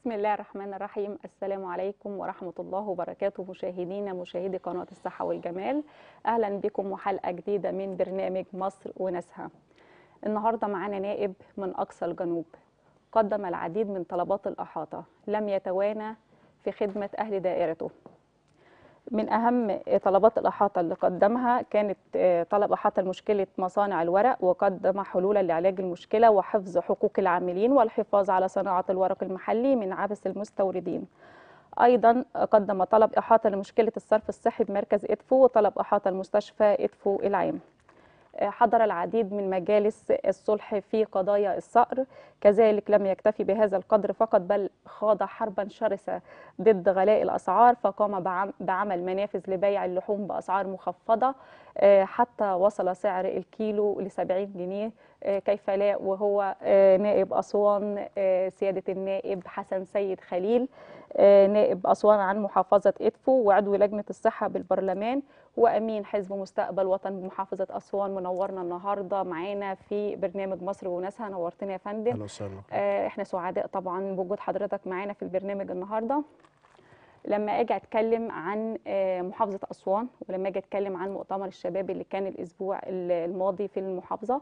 بسم الله الرحمن الرحيم السلام عليكم ورحمة الله وبركاته مشاهدينا مشاهدي قناة الصحة والجمال أهلا بكم وحلقة جديدة من برنامج مصر وناسها النهاردة معانا نائب من أقصى الجنوب قدم العديد من طلبات الأحاطة لم يتوانى في خدمة أهل دائرته من أهم طلبات الإحاطة اللي قدمها كانت طلب إحاطة لمشكلة مصانع الورق وقدم حلولا لعلاج المشكلة وحفظ حقوق العاملين والحفاظ على صناعة الورق المحلي من عبث المستوردين أيضا قدم طلب إحاطة لمشكلة الصرف الصحي بمركز إدفو وطلب إحاطة لمستشفى إدفو العام حضر العديد من مجالس الصلح في قضايا الصقر كذلك لم يكتفي بهذا القدر فقط بل خاض حربا شرسة ضد غلاء الأسعار فقام بعمل منافذ لبيع اللحوم بأسعار مخفضة حتى وصل سعر الكيلو ل 70 جنيه كيف لا وهو نائب أسوان سيادة النائب حسن سيد خليل نائب أسوان عن محافظة إدفو وعضو لجنة الصحة بالبرلمان وأمين حزب مستقبل وطن بمحافظة أسوان منورنا النهاردة معانا في برنامج مصر وناسها نورتنا يا فندم اهلا وسهلا احنا سعداء طبعا بوجود حضرتك معانا في البرنامج النهارده لما اجي اتكلم عن محافظه اسوان ولما اجي اتكلم عن مؤتمر الشباب اللي كان الاسبوع الماضي في المحافظه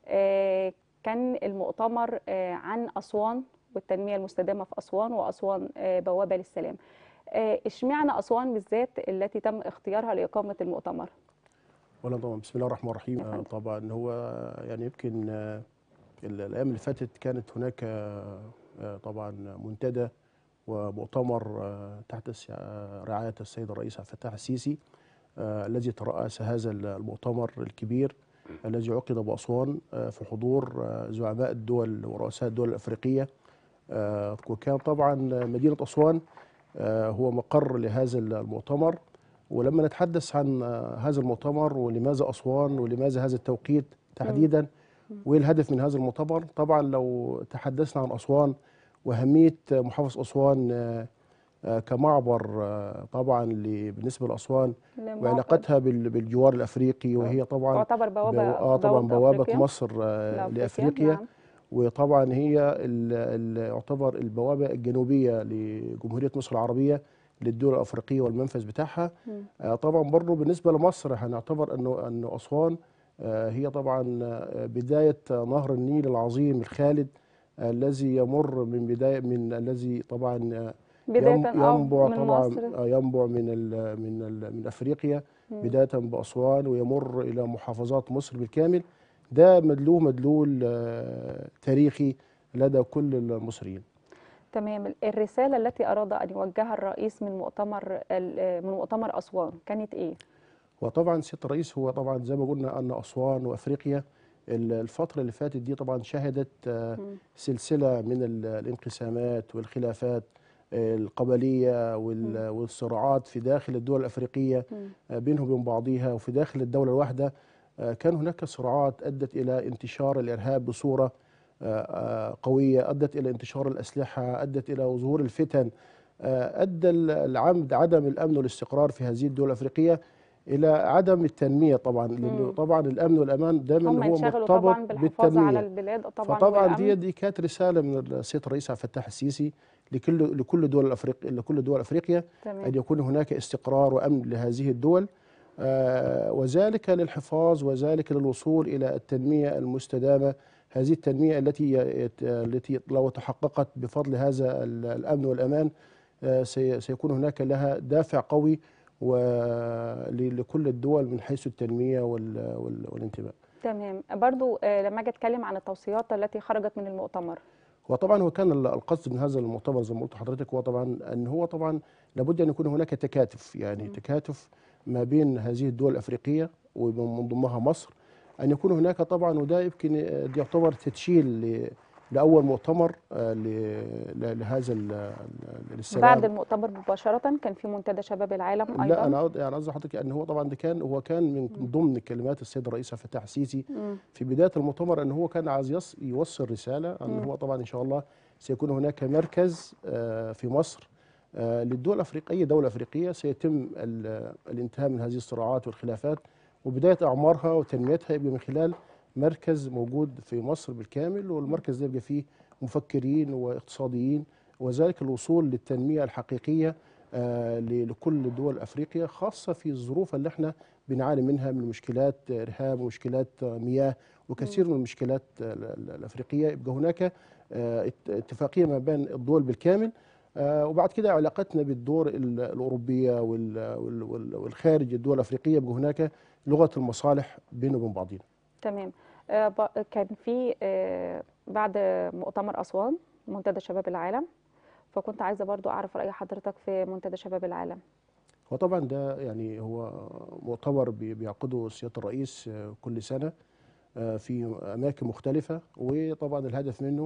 كان المؤتمر عن اسوان والتنميه المستدامه في اسوان واسوان بوابه للسلام اشمعنى اسوان بالذات التي تم اختيارها لاقامه المؤتمر ولا طبعا بسم الله الرحمن الرحيم طبعا هو يعني يمكن الايام اللي فاتت كانت هناك طبعا منتدى ومؤتمر تحت رعايه السيد الرئيس عبد الفتاح السيسي الذي ترأس هذا المؤتمر الكبير الذي عقد بأسوان في حضور زعماء الدول ورؤساء الدول الأفريقية وكان طبعا مدينة أسوان هو مقر لهذا المؤتمر ولما نتحدث عن هذا المؤتمر ولماذا أسوان ولماذا هذا التوقيت تحديدا وايه الهدف من هذا المؤتمر طبعا لو تحدثنا عن أسوان وأهمية محافظة أسوان كمعبر طبعا بالنسبة لأسوان وعلاقتها بالجوار الأفريقي وهي طبعا تعتبر بوابة آه طبعا بوابة أفريقيا. مصر لأفريقيا نعم. وطبعا هي يعتبر البوابة الجنوبية لجمهورية مصر العربية للدول الأفريقية والمنفذ بتاعها م. طبعا برضه بالنسبة لمصر هنعتبر أنه أنه أسوان هي طبعا بداية نهر النيل العظيم الخالد الذي يمر من بداية من الذي طبعا ينبع من طبعا مصر. ينبع من ال من ال من افريقيا م. بدايه باسوان ويمر الى محافظات مصر بالكامل ده مدلوه مدلول تاريخي لدى كل المصريين تمام الرساله التي اراد ان يوجهها الرئيس من مؤتمر من مؤتمر اسوان كانت ايه وطبعا سياده الرئيس هو طبعا زي ما قلنا ان اسوان وافريقيا الفترة اللي فاتت دي طبعا شهدت سلسلة من الانقسامات والخلافات القبلية والصراعات في داخل الدول الأفريقية بينهم وبين بعضها وفي داخل الدولة الواحدة كان هناك صراعات أدت إلى انتشار الإرهاب بصورة قوية أدت إلى انتشار الأسلحة أدت إلى ظهور الفتن أدى العمد عدم الأمن والاستقرار في هذه الدول الأفريقية الى عدم التنميه طبعا لانه طبعا الامن والامان دايما هو مرتبط طبعا بالتنميه على البلاد طبعا فطبعا دي دي كانت رساله من السيد الرئيس عبد الفتاح السيسي لكل لكل دول افريقيا لكل دول افريقيا تمام. ان يكون هناك استقرار وامن لهذه الدول آه وذلك للحفاظ وذلك للوصول الى التنميه المستدامه هذه التنميه التي التي لو تحققت بفضل هذا الامن والامان آه سيكون هناك لها دافع قوي ولكل الدول من حيث التنميه والانتماء. تمام، برضو لما اجي اتكلم عن التوصيات التي خرجت من المؤتمر. وطبعا هو كان القصد من هذا المؤتمر زي ما قلت لحضرتك هو طبعا ان هو طبعا لابد ان يكون هناك تكاتف يعني م. تكاتف ما بين هذه الدول الافريقيه ومن ضمنها مصر ان يكون هناك طبعا وده يمكن يعتبر تدشين لاول مؤتمر لهذا السلام بعد المؤتمر مباشره كان في منتدى شباب العالم ايضا لا انا يعني قصدي حضرتك ان هو طبعا ده كان هو كان من ضمن كلمات السيد الرئيس عبد الفتاح السيسي في بدايه المؤتمر ان هو كان عايز يوصل رساله ان هو طبعا ان شاء الله سيكون هناك مركز في مصر للدول الافريقيه اي دوله افريقيه سيتم الانتهاء من هذه الصراعات والخلافات وبدايه اعمارها وتنميتها يبقى من خلال مركز موجود في مصر بالكامل والمركز ده يبقى فيه مفكرين واقتصاديين وذلك الوصول للتنميه الحقيقيه آه، ل- لكل دول افريقيا خاصه في الظروف اللي احنا بنعاني منها من مشكلات ارهاب ومشكلات آه، مياه وكثير من المشكلات آه، ال- ال- الافريقيه يبقى هناك آه، ات- اتفاقيه ما بين الدول بالكامل آه، وبعد كده علاقتنا بالدول ال- الاوروبيه وال- وال- وال- والخارج الدول الافريقيه يبقى هناك لغه المصالح بيننا وبين بعضنا تمام آه، ب- كان في آه، بعد مؤتمر أسوان منتدى شباب العالم فكنت عايزة برضو أعرف رأي حضرتك في منتدى شباب العالم هو طبعا ده يعني هو مؤتمر بي- بيعقده سياده الرئيس آه، كل سنه آه، في اماكن مختلفه وطبعا الهدف منه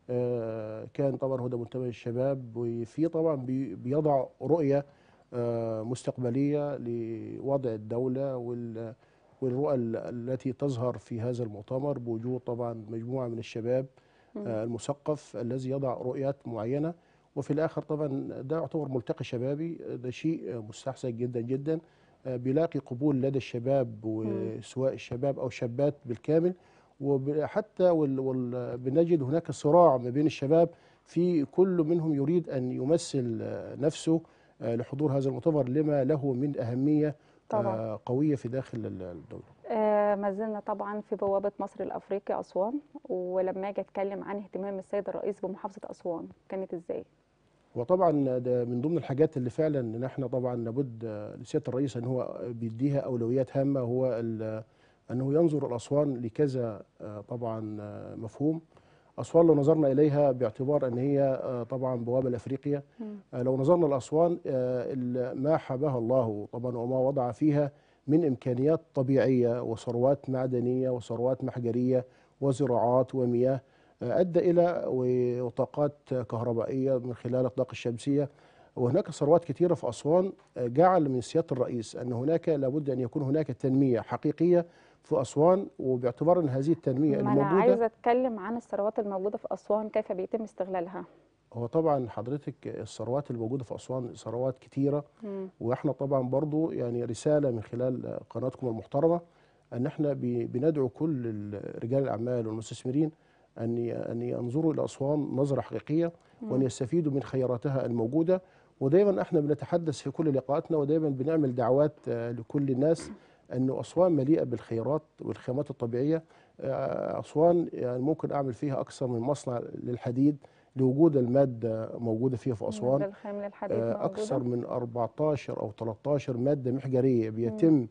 آه، كان طبعا هو ده منتدى الشباب وفي طبعا بي- بيضع رؤيه آه، مستقبليه لوضع الدوله وال- والرؤى ال- التي تظهر في هذا المؤتمر بوجود طبعا مجموعه من الشباب مم. آه، المثقف الذي يضع رؤيات معينه وفي الاخر طبعا ده يعتبر ملتقى شبابي ده شيء مستحسن جدا جدا آه، بيلاقي قبول لدى الشباب وسواء الشباب او الشابات بالكامل وحتى وال وال بنجد هناك صراع ما بين الشباب في كل منهم يريد ان يمثل آه، نفسه آه، لحضور هذا المؤتمر لما له من اهميه طبعا آه، قويه في داخل ال- الدوله. آه، ما زلنا طبعا في بوابة مصر الأفريقي أسوان ولما أجي أتكلم عن اهتمام السيد الرئيس بمحافظة أسوان كانت إزاي؟ وطبعا ده من ضمن الحاجات اللي فعلا ان احنا طبعا لابد آه، لسياده الرئيس ان هو بيديها اولويات هامه هو ال- انه ينظر الاسوان لكذا آه، طبعا آه، مفهوم اسوان لو نظرنا اليها باعتبار ان هي آه، طبعا بوابه لافريقيا مم. آه، لو نظرنا لاسوان آه، ال- ما حباها الله طبعا وما وضع فيها من امكانيات طبيعيه وثروات معدنيه وثروات محجريه وزراعات ومياه آه، ادى الى و- وطاقات كهربائيه من خلال الطاقه الشمسيه وهناك ثروات كثيره في اسوان آه، جعل من سياده الرئيس ان هناك لابد ان يكون هناك تنميه حقيقيه في اسوان وباعتبار ان هذه التنميه ما أنا الموجوده عايزة أتكلم عن الثروات الموجودة في أسوان كيف بيتم استغلالها؟ هو طبعا حضرتك الثروات الموجوده في اسوان ثروات كثيره مم. واحنا طبعا برضو يعني رساله من خلال قناتكم المحترمه ان احنا بي- بندعو كل ال- رجال الاعمال والمستثمرين ان ي- ان ينظروا الى اسوان نظره حقيقيه وان مم. يستفيدوا من خيراتها الموجوده ودايما احنا بنتحدث في كل لقاءاتنا ودايما بنعمل دعوات آه، لكل الناس انه اسوان مليئه بالخيرات والخامات الطبيعيه آه، اسوان يعني ممكن اعمل فيها اكثر من مصنع للحديد لوجود الماده موجوده فيها في اسوان المادة الخام للحديد آه، موجودة أكثر من 14 أو 13 مادة محجرية بيتم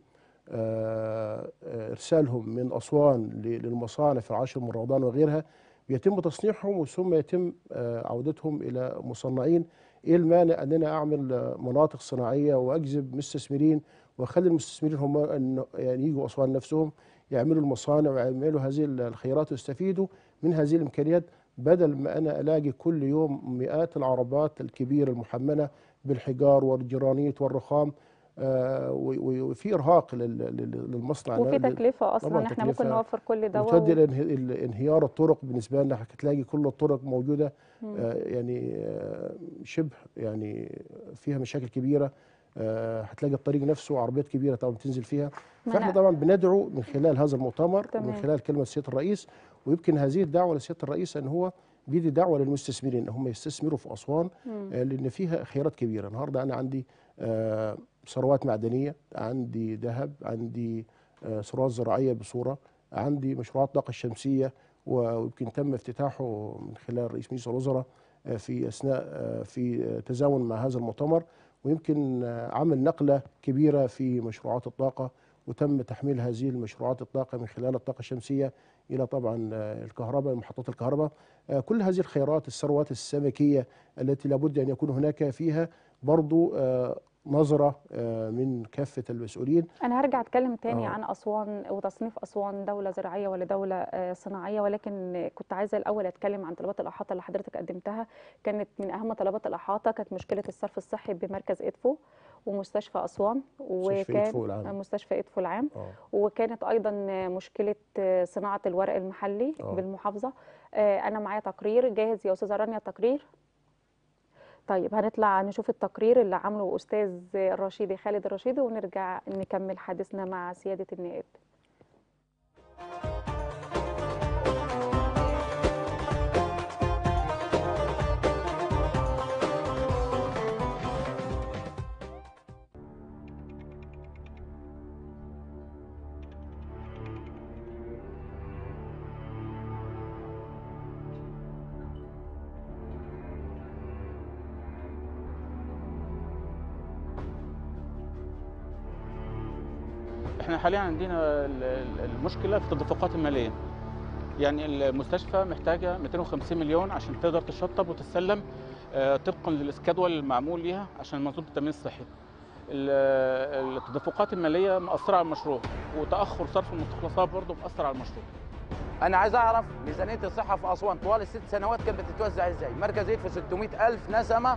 آه، آه، إرسالهم من أسوان ل- للمصانع في العاشر من رمضان وغيرها بيتم تصنيعهم ثم يتم آه، عودتهم إلى مصنعين إيه المانع أن أنا أعمل آه، مناطق صناعية وأجذب مستثمرين وأخلي المستثمرين هم أن يعني يجوا أسوان نفسهم يعملوا المصانع ويعملوا هذه الخيرات ويستفيدوا من هذه الإمكانيات بدل ما أنا ألاقي كل يوم مئات العربات الكبيرة المحملة بالحجار والجرانيت والرخام آه، و- و- وفي ارهاق لل- لل- للمصنع وفي لل- تكلفة أصلا طبعاً إحنا ممكن تكلفة نوفر كل ده وتؤدي الى انه- الى انهيار الطرق بالنسبه لنا هتلاقي كل الطرق موجوده مم. آه، يعني آه، شبه يعني فيها مشاكل كبيره آه، هتلاقي الطريق نفسه عربيات كبيره طبعا بتنزل فيها ما فاحنا أنا- طبعا بندعو من خلال هذا المؤتمر ومن تمام. خلال كلمه سياده الرئيس ويمكن هذه الدعوه لسياده الرئيس ان هو بيدي دعوه للمستثمرين ان هم يستثمروا في اسوان مم. آه، لان فيها خيارات كبيره النهارده انا عندي آه، ثروات معدنيه عندي ذهب عندي آه، ثروات زراعيه بصوره عندي مشروعات طاقه الشمسيه ويمكن تم افتتاحه من خلال رئيس مجلس الوزراء آه، في اثناء آه، في آه، تزامن مع هذا المؤتمر ويمكن آه، عمل نقله كبيره في مشروعات الطاقه وتم تحميل هذه المشروعات الطاقه من خلال الطاقه الشمسيه الى طبعا آه، الكهرباء محطات الكهرباء آه، كل هذه الخيرات الثروات السمكيه التي لابد ان يكون هناك فيها برضو آه، نظره آه، من كافه المسؤولين أنا هرجع أتكلم تاني آه. عن أسوان وتصنيف أسوان دولة زراعية ولا دولة آه، صناعية ولكن كنت عايزة الأول أتكلم عن طلبات الإحاطة اللي حضرتك قدمتها كانت من أهم طلبات الإحاطة كانت مشكلة الصرف الصحي بمركز إدفو ومستشفى أسوان مستشفى إدفو العام. وكان مستشفى إدفو العام آه. وكانت ايضا مشكله صناعه الورق المحلي آه. بالمحافظه آه، انا معايا تقرير جاهز يا استاذه رانيا التقرير طيب هنطلع نشوف التقرير اللي عامله استاذ الرشيدي خالد الرشيدي ونرجع نكمل حديثنا مع سياده النائب احنا حاليا عندنا ال- ال- المشكله في التدفقات الماليه يعني المستشفى محتاجه 250 مليون عشان تقدر تشطب وتسلم آه، طبقا للسكادول المعمول ليها عشان منظومه التامين الصحي ال- التدفقات الماليه مأثره على المشروع وتاخر صرف المستخلصات برضه مأثر على المشروع انا عايز اعرف ميزانيه الصحه في اسوان طوال الست سنوات كانت بتتوزع ازاي مركز يدفع 600 الف نسمه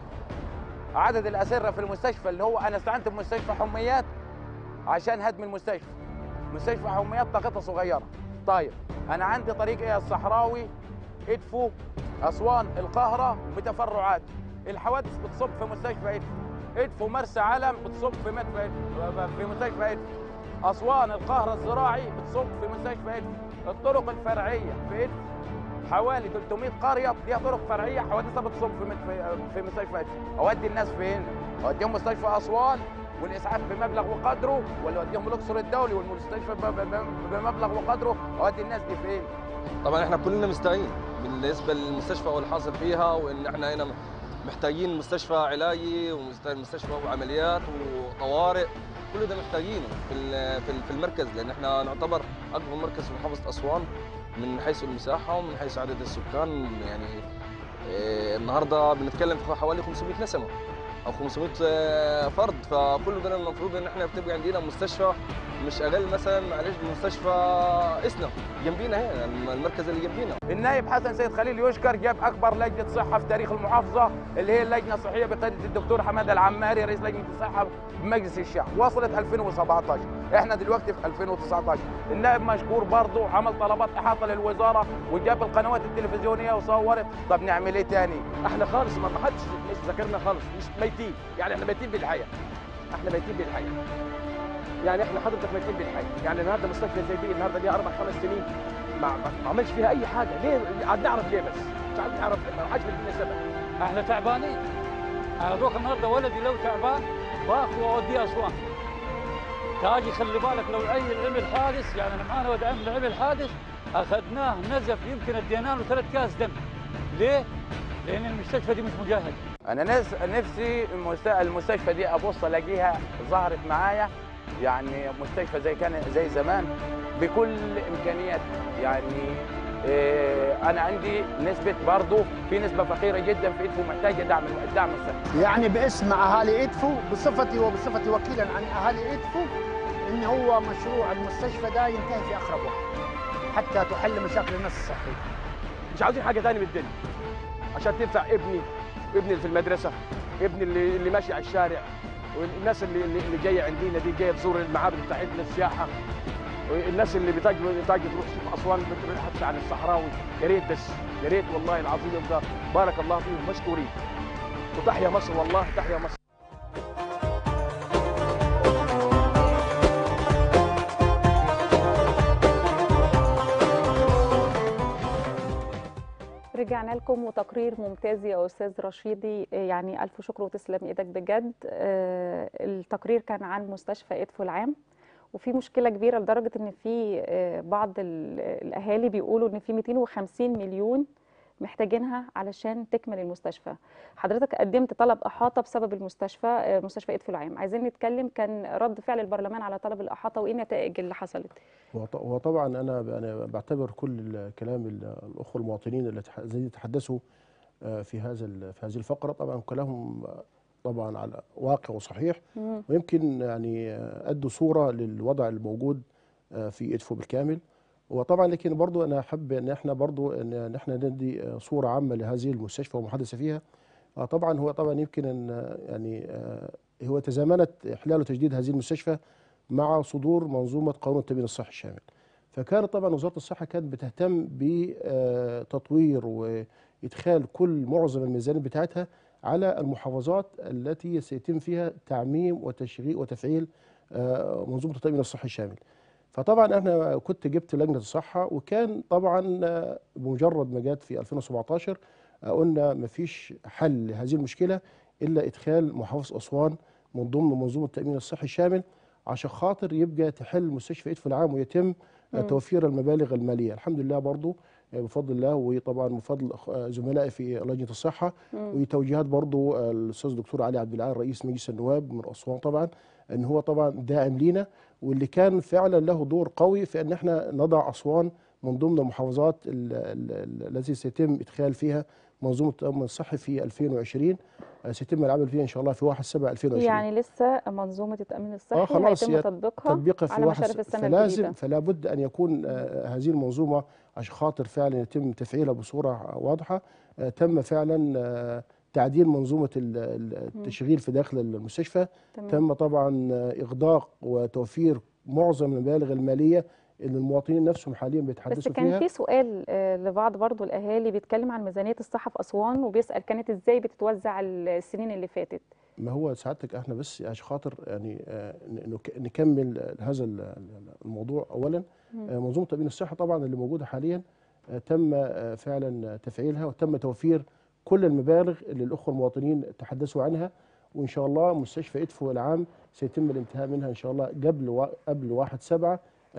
عدد الاسره في المستشفى اللي هو انا استعنت بمستشفى حميات عشان هدم المستشفى مستشفى حميات طاقتها صغيره طيب انا عندي طريق ايه الصحراوي ادفو اسوان القاهره بتفرعات الحوادث بتصب في مستشفى ادفو ادفو مرسى علم بتصب في مدفع في مستشفى ادفو اسوان القاهره الزراعي بتصب في مستشفى ادفو الطرق الفرعيه في ادفو حوالي 300 قريه ليها طرق فرعيه حوادثها بتصب في مد- في- في مستشفى ادفو اودي الناس فين؟ اوديهم مستشفى اسوان والاسعاف بمبلغ وقدره ولا اوديهم الاقصر الدولي والمستشفى ب- ب- ب- بمبلغ وقدره اودي الناس دي فين؟ طبعا احنا كلنا مستائين بالنسبه للمستشفى والحاصل فيها وان احنا هنا محتاجين مستشفى علاجي ومستشفى وعمليات وطوارئ كل ده محتاجينه في ال- في ال- في المركز لان احنا نعتبر اكبر مركز في محافظه اسوان من حيث المساحه ومن حيث عدد السكان يعني إيه، النهارده بنتكلم في حوالي 500 نسمه او 500 آه، فرد فكل ده المفروض ان احنا بتبقى عندنا مستشفى مش اقل مثلا معلش من مستشفى اسنا جنبينا هنا المركز اللي جنبينا النائب حسن سيد خليل يشكر جاب اكبر لجنه صحه في تاريخ المحافظه اللي هي اللجنه الصحيه بقياده الدكتور حماده العماري رئيس لجنه الصحه بمجلس الشعب وصلت 2017 احنا دلوقتي في 2019 النائب مشكور برضه عمل طلبات احاطه للوزاره وجاب القنوات التلفزيونيه وصورت طب نعمل ايه تاني احنا خالص ما حدش مش ذاكرنا خالص مش ميتين يعني احنا ميتين بالحياه احنا ميتين بالحياه يعني احنا حضرتك ميتين بالحياه يعني النهارده مستشفى زي دي النهارده ليها اربع خمس سنين ما, ما ما عملش فيها اي حاجه ليه قاعد نعرف ليه بس مش عارف نعرف ما حدش بيدينا سبب احنا تعبانين انا دوك النهارده ولدي لو تعبان باخذه واوديه اسوان تاجي خلي بالك لو عيل عمل حادث يعني أنا معانا ولد عمل عمل حادث اخذناه نزف يمكن ادينا له ثلاث كاس دم ليه؟ لان المستشفى دي مش مجهزه انا نفس نفسي المست- المستشفى دي ابص الاقيها ظهرت معايا يعني مستشفى زي كان زي زمان بكل امكانياتها يعني إيه انا عندي نسبه برضه في نسبه فقيره جدا في ادفو محتاجه دعم الدعم الصحي يعني باسم اهالي ادفو بصفتي وبصفتي وكيلا عن اهالي ادفو ان هو مشروع المستشفى ده ينتهي في اقرب وقت حتى تحل مشاكل الناس الصحيه مش عاوزين حاجه ثانيه من الدنيا عشان تنفع ابني ابني اللي في المدرسه ابني اللي, اللي ماشي على الشارع والناس اللي اللي اللي جايه عندنا دي جايه تزور المعابد بتاعتنا السياحه الناس اللي بتاجي بتاجي تروح تشوف اسوان بتبحث عن الصحراوي يا ريت بس يا ريت والله العظيم ده بارك الله فيهم مشكورين وتحيا مصر والله تحيا مصر رجعنا لكم وتقرير ممتاز يا استاذ رشيدي يعني الف شكر وتسلم ايدك بجد آه، التقرير كان عن مستشفى ادفو العام وفي مشكله كبيره لدرجه ان في آه، بعض ال- الاهالي بيقولوا ان في 250 مليون محتاجينها علشان تكمل المستشفى حضرتك قدمت طلب احاطه بسبب المستشفى آه، مستشفى ادفو العام عايزين نتكلم كان رد فعل البرلمان على طلب الاحاطه وايه النتائج اللي حصلت هو ط- هو طبعا انا ب- انا بعتبر كل الكلام ال- الاخوه المواطنين اللي تح- الذين تحدثوا آه، في هذا ال- في هذه الفقره طبعا كلامهم آه، طبعا على واقع وصحيح مم. ويمكن يعني آه، ادوا صوره للوضع الموجود آه، في ادفو بالكامل وطبعا لكن برضو انا احب ان احنا برضو ان إن احنا ندي آه، صوره عامه لهذه المستشفى ومحادثه فيها آه، طبعا هو طبعا يمكن ان آه، يعني آه، هو تزامنت احلال وتجديد هذه المستشفى مع صدور منظومه قانون التامين الصحي الشامل فكانت طبعا وزاره الصحه كانت بتهتم بتطوير وادخال كل معظم الميزانيات بتاعتها على المحافظات التي سيتم فيها تعميم وتشغيل وتفعيل آه، منظومه التامين الصحي الشامل فطبعا انا كنت جبت لجنه الصحه وكان طبعا آه، بمجرد ما جت في 2017 آه، قلنا مفيش حل لهذه المشكله الا ادخال محافظه اسوان من ضمن منظومه التامين الصحي الشامل عشان خاطر يبقى تحل مستشفى ادفو العام ويتم آه، مم. توفير المبالغ الماليه الحمد لله برضو آه، بفضل الله وطبعا من فضل أخ- آه، زملائي في لجنه الصحه مم. وتوجيهات برضو آه، الاستاذ الدكتور علي عبد العال رئيس مجلس النواب من اسوان طبعا ان هو طبعا داعم لينا واللي كان فعلا له دور قوي في ان احنا نضع اسوان من ضمن المحافظات ال- ال- ال- التي سيتم ادخال فيها منظومه التامين الصحي في 2020 آه، سيتم العمل فيها ان شاء الله في 1 7 2020 يعني لسه منظومه التامين الصحي خلاص هيتم هي تطبيقها تطبيقها في على واحد مشارف السنه فلازم الجديده فلا بد ان يكون آه، هذه المنظومه عشان خاطر فعلا يتم تفعيلها بصوره واضحه آه، تم فعلا آه، تعديل منظومه ال- ال- التشغيل في داخل المستشفى تمام. تم طبعا آه، اغداق وتوفير معظم المبالغ الماليه اللي المواطنين نفسهم حاليا بس بيتحدثوا كان فيها في سؤال آه، لبعض برضو الاهالي بيتكلم عن ميزانيه الصحه في اسوان وبيسال كانت ازاي بتتوزع السنين اللي فاتت ما هو سعادتك احنا بس عشان خاطر يعني آه، ن- نك- نكمل هذا ال- ال- الموضوع اولا آه، منظومه تامين الصحه طبعا اللي موجوده حاليا آه، تم آه، فعلا تفعيلها وتم توفير كل المبالغ اللي الاخوه المواطنين تحدثوا عنها وان شاء الله مستشفى ادفو العام سيتم الانتهاء منها ان شاء الله قبل و- قبل 1 7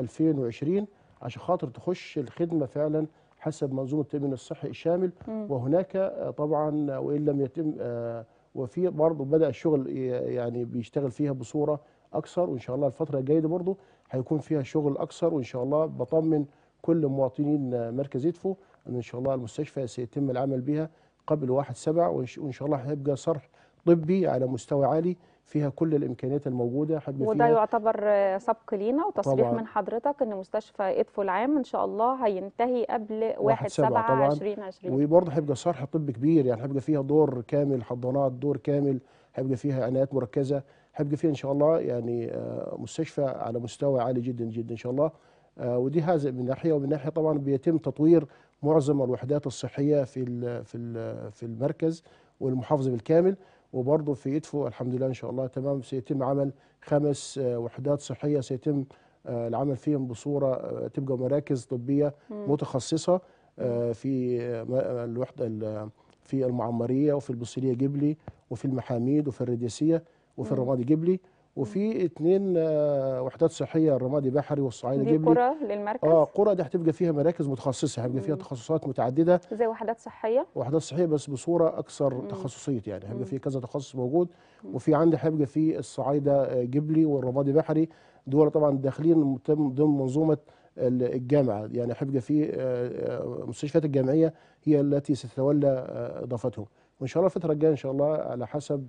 2020 عشان خاطر تخش الخدمه فعلا حسب منظومه التامين الصحي الشامل مم. وهناك آه، طبعا وان لم يتم آه، وفي برضه بدا الشغل ي- يعني بيشتغل فيها بصوره اكثر وان شاء الله الفتره الجايه دي برضه هيكون فيها شغل اكثر وان شاء الله بطمن كل مواطنين آه، مركز ادفو ان ان شاء الله المستشفى سيتم العمل بها قبل 1 7 وان ش- وإن شاء الله هيبقى صرح طبي على مستوى عالي فيها كل الامكانيات الموجوده هيبقى وده فيها يعتبر آه، سبق لينا وتصريح طبعاً. من حضرتك ان مستشفى ادفو العام ان شاء الله هينتهي قبل 1 سبعة 7 طبعاً. 2020 وبرضه هيبقى صرح طبي كبير يعني هيبقى فيها دور كامل حضانات دور كامل هيبقى فيها عنايات مركزه هيبقى فيها ان شاء الله يعني آه، مستشفى على مستوى عالي جدا جدا ان شاء الله آه، ودي هذا من ناحيه ومن ناحيه طبعا بيتم تطوير معظم الوحدات الصحيه في ال في ال في المركز والمحافظه بالكامل وبرضه في ادفو الحمد لله ان شاء الله تمام سيتم عمل خمس آه، وحدات صحيه سيتم آه، العمل فيهم بصوره آه، تبقى مراكز طبيه متخصصه آه، في آه، م- آه، الوحده ال- في المعمريه وفي البصيريه جبلي وفي المحاميد وفي الرديسيه وفي مم. الرمادي جبلي وفي اثنين آه، وحدات صحيه الرمادي بحري والصعيد دي جبلي قرى للمركز اه قرى دي هتبقى فيها مراكز متخصصه هيبقى فيها مم. تخصصات متعدده زي وحدات صحيه وحدات صحيه بس بصوره اكثر مم. تخصصيه يعني مم. هيبقى في كذا تخصص موجود وفي عندي هيبقى في الصعايده آه، جبلي والرمادي بحري دول طبعا داخلين ضمن ضمن منظومه ال- الجامعه يعني هيبقى في آه، آه، المستشفيات الجامعيه هي التي ستتولى آه، اضافتهم وان شاء الله الفتره الجايه ان شاء الله على حسب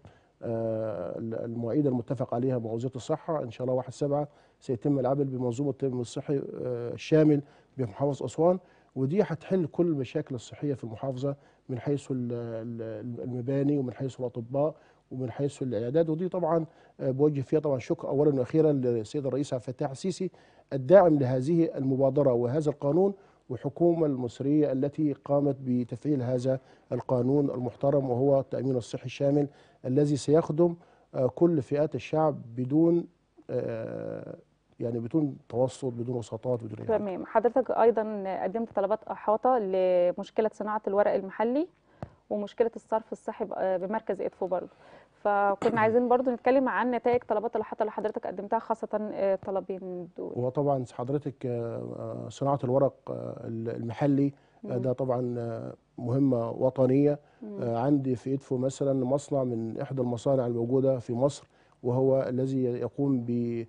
آه، المواعيد المتفق عليها مع وزاره الصحه ان شاء الله 1 7 سيتم العمل بمنظومه التامين الصحي آه، الشامل بمحافظه اسوان ودي هتحل كل المشاكل الصحيه في المحافظه من حيث ال- ال- المباني ومن حيث الاطباء ومن حيث العيادات ودي طبعا آه، بوجه فيها طبعا شكر اولا واخيرا للسيد الرئيس عبد الفتاح السيسي الداعم لهذه المبادره وهذا القانون والحكومه المصريه التي قامت بتفعيل هذا القانون المحترم وهو التامين الصحي الشامل الذي سيخدم آه، كل فئات الشعب بدون آه، يعني بدون توسط بدون وساطات بدون أي حاجة. تمام حضرتك ايضا قدمت طلبات احاطه لمشكله صناعه الورق المحلي ومشكله الصرف الصحي ب- بمركز ادفو برضه فكنا عايزين برضه نتكلم عن نتائج طلبات الاحاطه اللي حضرتك قدمتها خاصه آه، الطلبين دول هو طبعا حضرتك آه، آه، صناعه الورق آه، المحلي آه، مم. ده طبعا آه، مهمه وطنيه مم. آه، عندي في ادفو مثلا مصنع من احدى المصانع الموجوده في مصر وهو الذي يقوم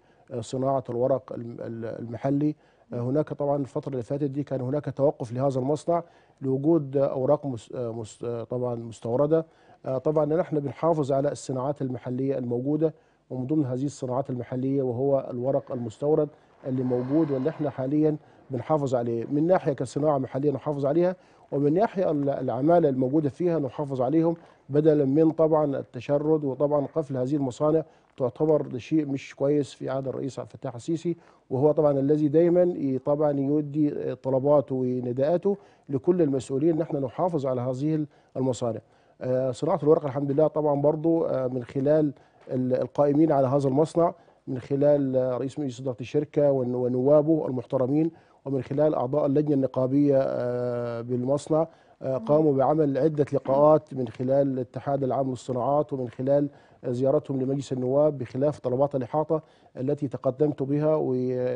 بصناعه الورق الم- ال- المحلي آه، هناك طبعا الفتره اللي فاتت دي كان هناك توقف لهذا المصنع لوجود اوراق مس- آه، مس- آه، طبعا مستورده آه، طبعا نحن بنحافظ على الصناعات المحليه الموجوده ومن ضمن هذه الصناعات المحليه وهو الورق المستورد اللي موجود واللي احنا حاليا بنحافظ عليه من ناحيه كصناعه محليه نحافظ عليها ومن ناحيه ال- العماله الموجوده فيها نحافظ عليهم بدلا من طبعا التشرد وطبعا قفل هذه المصانع تعتبر شيء مش كويس في عهد الرئيس عبد الفتاح السيسي وهو طبعا الذي دايما ي- طبعا يودي طلباته ونداءاته لكل المسؤولين ان احنا نحافظ على هذه المصانع. آه، صناعه الورق الحمد لله طبعا برضو آه، من خلال ال- القائمين على هذا المصنع من خلال آه، رئيس مجلس اداره الشركه ون- ونوابه المحترمين ومن خلال اعضاء اللجنه النقابيه آه، بالمصنع آه، قاموا بعمل عده لقاءات من خلال الاتحاد العام للصناعات ومن خلال زيارتهم لمجلس النواب بخلاف طلبات الاحاطه التي تقدمت بها و-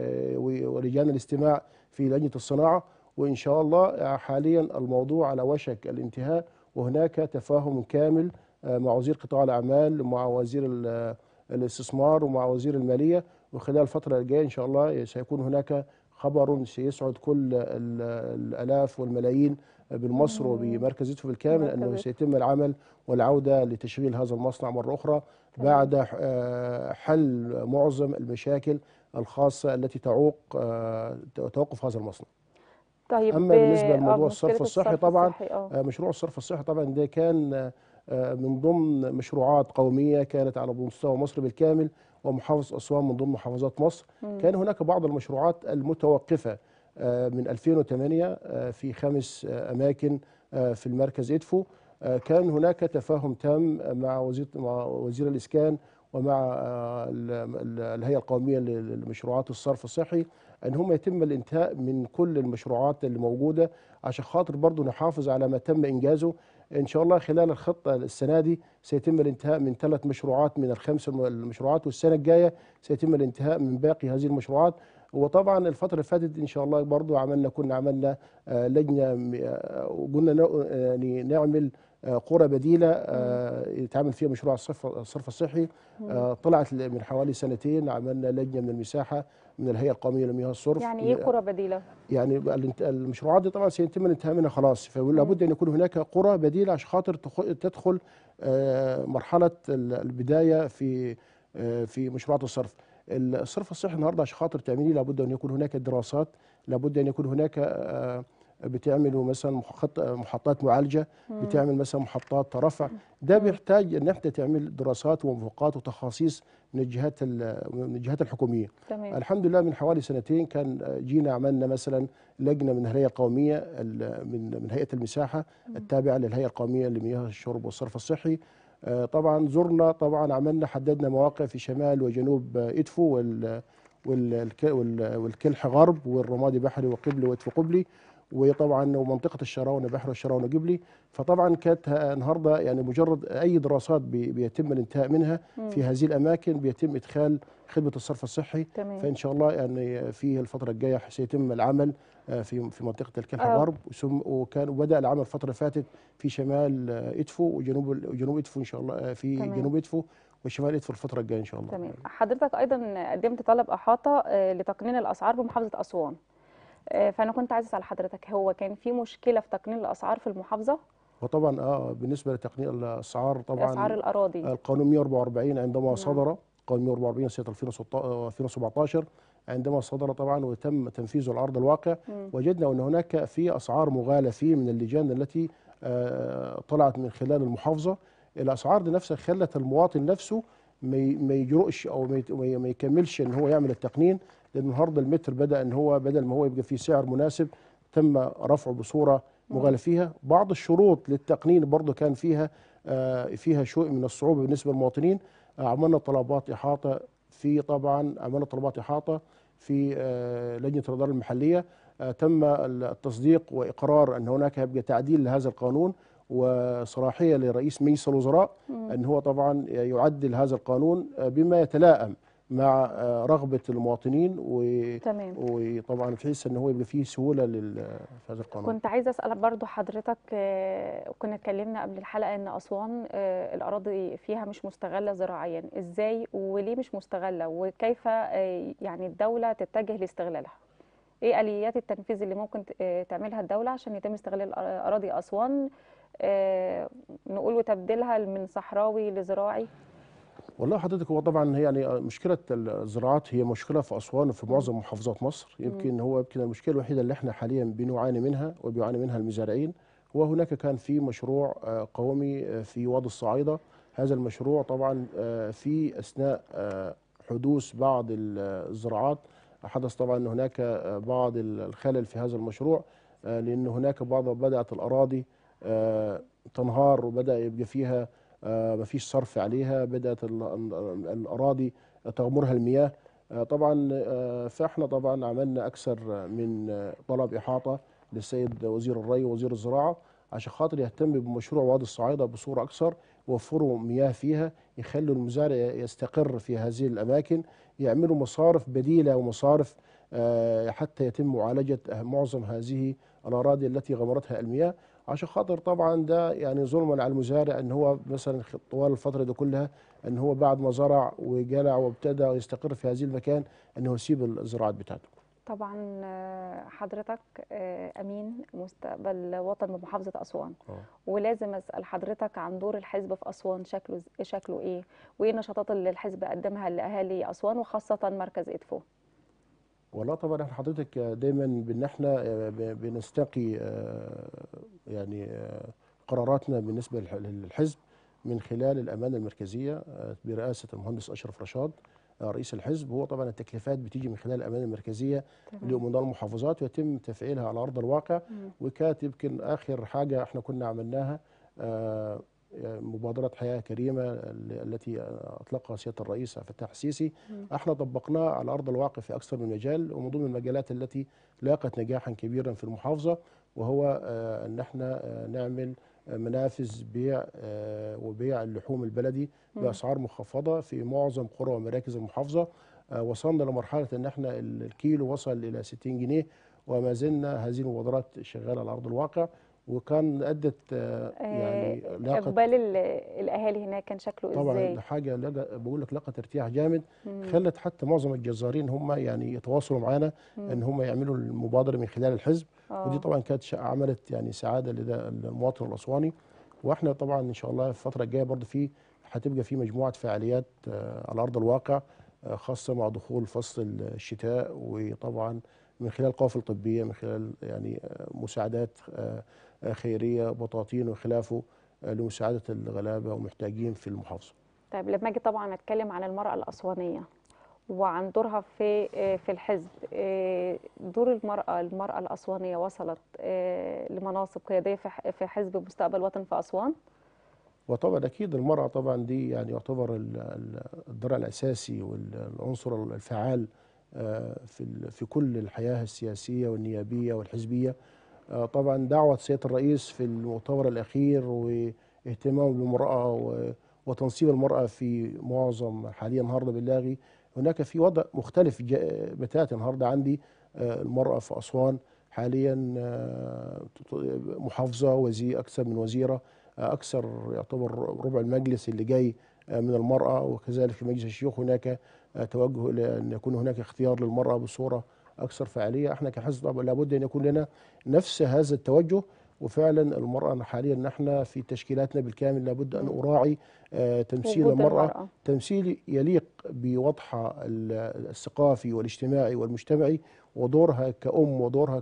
و- ولجان الاستماع في لجنه الصناعه وان شاء الله حاليا الموضوع على وشك الانتهاء وهناك تفاهم كامل آه، مع وزير قطاع الاعمال مع وزير ال- الاستثمار ومع وزير الماليه وخلال الفتره الجايه ان شاء الله سيكون هناك خبر سيسعد كل ال- الالاف والملايين بالمصر وبمركز يدفو بالكامل مركز انه يدفو. سيتم العمل والعوده لتشغيل هذا المصنع مره اخرى بعد آه، حل معظم المشاكل الخاصه التي تعوق آه، توقف هذا المصنع. طيب أما بالنسبة آه، لموضوع مشكلة الصرف الصحي طبعاً، الصحي، آه. آه، مشروع الصرف الصحي طبعا ده كان آه، آه، من ضمن مشروعات قوميه كانت على مستوى مصر بالكامل ومحافظه اسوان من ضمن محافظات مصر مم. كان هناك بعض المشروعات المتوقفه آه، من 2008 آه، في خمس آه، اماكن آه، في المركز ادفو آه، كان هناك تفاهم تام مع وزير مع وزير الاسكان ومع آه، ال- ال- الهيئه القوميه للمشروعات الصرف الصحي ان هم يتم الانتهاء من كل المشروعات اللي موجوده عشان خاطر برضه نحافظ على ما تم انجازه ان شاء الله خلال الخطه السنه دي سيتم الانتهاء من ثلاث مشروعات من الخمس الم- المشروعات والسنه الجايه سيتم الانتهاء من باقي هذه المشروعات وطبعا الفتره اللي فاتت ان شاء الله برضه عملنا كنا عملنا آه، لجنه م- آه، وقلنا نع- يعني نعمل آه، قرى بديله آه، يتعمل فيها مشروع الصرف الصرف الصحي آه، طلعت من حوالي سنتين عملنا لجنه من المساحه من الهيئه القوميه لمياه الصرف يعني ايه قرى بديله؟ يعني بقى الانت- المشروعات دي طبعا سيتم الانتهاء منها خلاص فلا بد ان يكون هناك قرى بديله عشان خاطر تخ- تدخل آه، مرحله ال- البدايه في آه، في مشروعات الصرف الصرف الصحي النهارده عشان خاطر تعمليه لابد ان يكون هناك دراسات لابد ان يكون هناك آه، بتعملوا مثلا محط- محطات معالجه بتعمل مثلا محطات رفع ده بيحتاج ان انت تعمل دراسات وموافقات وتخاصيص من الجهات ال- من الجهات الحكوميه تمام الحمد لله من حوالي سنتين كان جينا عملنا مثلا لجنه من الهيئه القوميه ال- من من هيئه المساحه التابعه للهيئه القوميه لمياه الشرب والصرف الصحي آه، طبعا زرنا طبعا عملنا حددنا مواقع في شمال وجنوب آه، ادفو وال والك- وال- والكلح غرب والرمادي بحري وقبلي وادفو قبلي وطبعا ومنطقه الشراونه بحر والشراونه قبلي فطبعا كانت ه- النهارده يعني مجرد اي دراسات بي- بيتم الانتهاء منها في هذه الاماكن بيتم ادخال خدمه الصرف الصحي تمام فان شاء الله يعني في الفتره الجايه سيتم العمل آه، في في منطقه الكلح آه. غرب ثم وكان وبدا العمل الفتره اللي فاتت في شمال آه، ادفو وجنوب وجنوب ادفو ان شاء الله آه، في تمام. جنوب ادفو وشمال ادفو الفتره الجايه ان شاء الله تمام حضرتك ايضا قدمت طلب احاطه آه، لتقنين الاسعار بمحافظه اسوان آه، فانا كنت عايز اسال حضرتك هو كان في مشكله في تقنين الاسعار في المحافظه وطبعا اه بالنسبه لتقنين الاسعار طبعا اسعار الاراضي القانون 144 عندما نعم. صدر قانون 144 سنه 2016 2017 عندما صدر طبعا وتم تنفيذه على ارض الواقع مم. وجدنا ان هناك في اسعار مغالى فيه من اللجان التي آه، طلعت من خلال المحافظه الاسعار دي نفسها خلت المواطن نفسه ما ي- ما يجرؤش او ما يت- ما ي- ما يكملش ان هو يعمل التقنين لان النهارده المتر بدا ان هو بدل ما هو يبقى فيه سعر مناسب تم رفعه بصوره مغالى فيها بعض الشروط للتقنين برضه كان فيها آه، فيها شيء من الصعوبه بالنسبه للمواطنين آه، عملنا طلبات احاطه في طبعا عملنا طلبات احاطه في آه، لجنه الاداره المحليه آه، تم التصديق واقرار ان هناك يبقى تعديل لهذا القانون وصلاحيه لرئيس مجلس الوزراء ان هو طبعا يعدل هذا القانون آه، بما يتلائم مع آه، رغبه المواطنين و- تمام وطبعا بحيث ان هو يبقى فيه سهوله لل- في هذا القانون كنت عايزه اسال برضو حضرتك آه، كنا اتكلمنا قبل الحلقه ان اسوان آه، الاراضي فيها مش مستغله زراعيا ازاي وليه مش مستغله وكيف آه، يعني الدوله تتجه لاستغلالها ايه اليات التنفيذ اللي ممكن ت- آه، تعملها الدوله عشان يتم استغلال الأر- اراضي اسوان آه، نقول وتبديلها من صحراوي لزراعي والله حضرتك هو طبعا هي يعني مشكله الزراعات هي مشكله في اسوان وفي معظم محافظات مصر يمكن هو يمكن المشكله الوحيده اللي احنا حاليا بنعاني منها وبيعاني منها المزارعين هو هناك كان في مشروع آه، قومي آه، في وادي الصعيده هذا المشروع طبعا آه، في اثناء آه، حدوث بعض ال- الزراعات حدث طبعا ان هناك آه، بعض الخلل في هذا المشروع آه، لان هناك بعض بدات الاراضي آه، تنهار وبدا يبقى فيها آه، مفيش صرف عليها بدات ال- ال- الاراضي تغمرها المياه آه، طبعا آه، فاحنا طبعا عملنا اكثر من آه، طلب احاطه للسيد وزير الري ووزير الزراعه عشان خاطر يهتم بمشروع وادي الصعيده بصوره اكثر يوفروا مياه فيها يخلوا المزارع يستقر في هذه الاماكن يعملوا مصارف بديله ومصارف آه، حتى يتم معالجه معظم هذه الاراضي التي غمرتها المياه عشان خاطر طبعا ده يعني ظلما على المزارع ان هو مثلا خ- طوال الفتره دي كلها ان هو بعد ما زرع وجلع وابتدى يستقر في هذه المكان انه يسيب الزراعات بتاعته طبعا آه، حضرتك آه، امين مستقبل وطن بمحافظه اسوان آه. ولازم اسال حضرتك عن دور الحزب في اسوان شكله ز- شكله ايه وايه النشاطات اللي الحزب قدمها لاهالي اسوان وخاصه مركز ادفو والله طبعا احنا حضرتك دايما بان احنا ب- بنستقي آه، يعني آه، قراراتنا بالنسبه للح- للحزب من خلال الامانه المركزيه آه، برئاسه المهندس اشرف رشاد آه، رئيس الحزب هو طبعا التكليفات بتيجي من خلال الامانه المركزيه لامناء المحافظات ويتم تفعيلها على ارض الواقع مم. وكانت يمكن اخر حاجه احنا كنا عملناها آه، مبادره حياه كريمه ال- التي اطلقها سياده الرئيس عبد الفتاح السيسي مم. احنا طبقناها على ارض الواقع في اكثر من مجال ومن ضمن المجالات التي لاقت نجاحا كبيرا في المحافظه وهو آه، ان احنا آه، نعمل آه، منافذ بيع آه، وبيع اللحوم البلدي مم. باسعار مخفضه في معظم قرى ومراكز المحافظه آه، وصلنا لمرحله ان احنا ال- الكيلو وصل الى 60 جنيه وما زلنا هذه المبادرات شغاله على ارض الواقع وكان ادت آه، يعني آه، لاقت اقبال ال- الاهالي هناك كان شكله طبعا ازاي ده حاجه لقى بقول لك لقت ارتياح جامد مم. خلت حتى معظم الجزارين هم يعني يتواصلوا معانا مم. ان هم يعملوا المبادره من خلال الحزب آه. ودي طبعا كانت شيء عملت يعني سعاده لدى المواطن الاسواني واحنا طبعا ان شاء الله في الفتره الجايه برضه في هتبقى في مجموعه فعاليات آه، على ارض الواقع آه، خاصه مع دخول فصل الشتاء وطبعا من خلال قوافل طبيه من خلال يعني آه، مساعدات آه، آه، خيريه بطاطين وخلافه آه، لمساعده الغلابه ومحتاجين في المحافظه طيب لما اجي طبعا اتكلم عن المراه الاسوانيه وعن دورها في آه، في الحزب آه، دور المراه المراه الاسوانيه وصلت آه، لمناصب قياديه في ح- في حزب مستقبل وطن في اسوان وطبعا اكيد المراه طبعا دي يعني يعتبر ال- ال- الضرع الاساسي والعنصر الفعال آه، في ال- في كل الحياه السياسيه والنيابيه والحزبيه آه، طبعا دعوه سياده الرئيس في المؤتمر الاخير واهتمامه بالمراه و- وتنصيب المراه في معظم حاليا النهارده باللاغي هناك في وضع مختلف جا- بتاتا النهارده عندي آه، المراه في اسوان حاليا آه، محافظه وزير اكثر من وزيره اكثر يعتبر ربع المجلس اللي جاي من المراه وكذلك في مجلس الشيوخ هناك توجه الى ان يكون هناك اختيار للمراه بصوره اكثر فعاليه احنا كحزب طبعا لابد ان يكون لنا نفس هذا التوجه وفعلا المراه حاليا نحن في تشكيلاتنا بالكامل لابد ان مم. اراعي آه، تمثيل وجود المراه المراه تمثيل يليق بوضعها ال- الثقافي والاجتماعي والمجتمعي ودورها كأم ودورها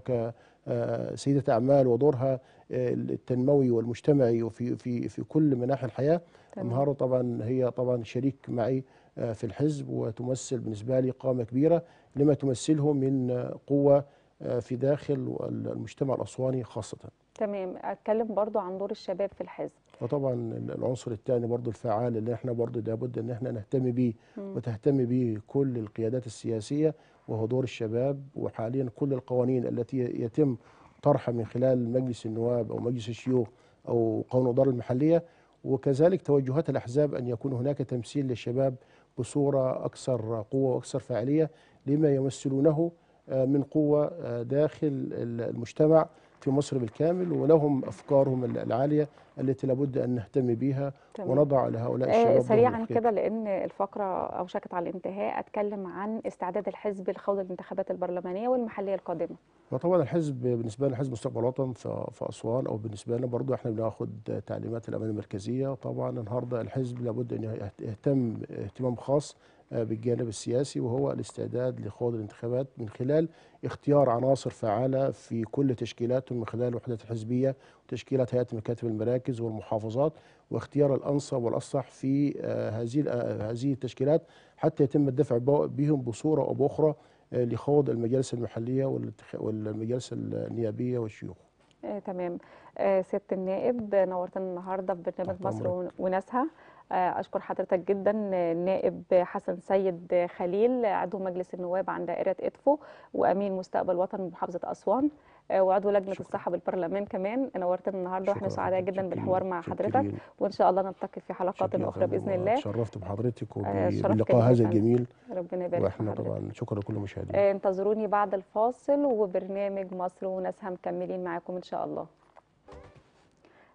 كسيدة أعمال ودورها آه، التنموي والمجتمعي وفي في في كل مناحي الحياة تمام. النهارده طبعا هي طبعا شريك معي آه، في الحزب وتمثل بالنسبة لي قامة كبيرة لما تمثله من آه، قوة آه، في داخل المجتمع الأسواني خاصة تمام اتكلم برضو عن دور الشباب في الحزب وطبعا العنصر الثاني برضو الفعال اللي احنا برضو لابد ان احنا نهتم بيه مم. وتهتم به كل القيادات السياسية وهو دور الشباب وحاليا كل القوانين التي يتم طرحها من خلال مجلس النواب أو مجلس الشيوخ أو قانون الإدارة المحلية وكذلك توجهات الأحزاب أن يكون هناك تمثيل للشباب بصورة أكثر قوة وأكثر فاعلية لما يمثلونه آه، من قوة آه، داخل المجتمع في مصر بالكامل ولهم أفكارهم العالية التي لابد أن نهتم بها تمام. ونضع لهؤلاء آه، الشباب دور سريعا محتاج. كده لان الفقره اوشكت على الانتهاء اتكلم عن استعداد الحزب لخوض الانتخابات البرلمانيه والمحليه القادمه وطبعا الحزب بالنسبه لنا حزب مستقبل وطن في في اسوان او بالنسبه لنا برضو احنا بناخد تعليمات الامانه المركزيه طبعا النهارده الحزب لابد ان يهت- يهتم اهتمام خاص آه، بالجانب السياسي وهو الاستعداد لخوض الانتخابات من خلال اختيار عناصر فعاله في كل تشكيلاته من خلال الوحدات الحزبيه وتشكيلات هيئه مكاتب المراكز والمحافظات واختيار الانسب والاصلح في آه، هذه آه، هذه التشكيلات حتى يتم الدفع بو- بهم بصوره او باخرى آه، لخوض المجالس المحليه والانتخ- والمجالس النيابيه والشيوخ آه، تمام آه، سياده النائب نورتنا النهارده في برنامج تحت مصر أمرك. ون- وناسها آه، اشكر حضرتك جدا آه، النائب حسن سيد خليل عضو مجلس النواب عن دائره ادفو وامين مستقبل وطن محافظه اسوان آه، وعضو لجنه شكرا. الصحه بالبرلمان كمان نورتنا النهارده واحنا شكراً سعداء حضرتك، جدا شاكرين- بالحوار مع حضرتك شاكرين- وان شاء الله نلتقي في حلقات شاكرين اخرى فندم، باذن الله اتشرفت بحضرتك آه، الشرف كان وبلقاء ليا هذا فندم. الجميل ربنا يبارك في واحنا حضرتك طبعا شكرا لكل المشاهدين آه، انتظروني بعد الفاصل وبرنامج مصر وناسها مكملين معاكم ان شاء الله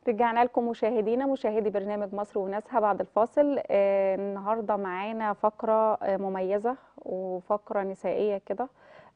رجعنا لكم مشاهدينا مشاهدي برنامج مصر وناسها بعد الفاصل آه، النهارده معانا فقره آه، مميزه وفقره نسائيه كده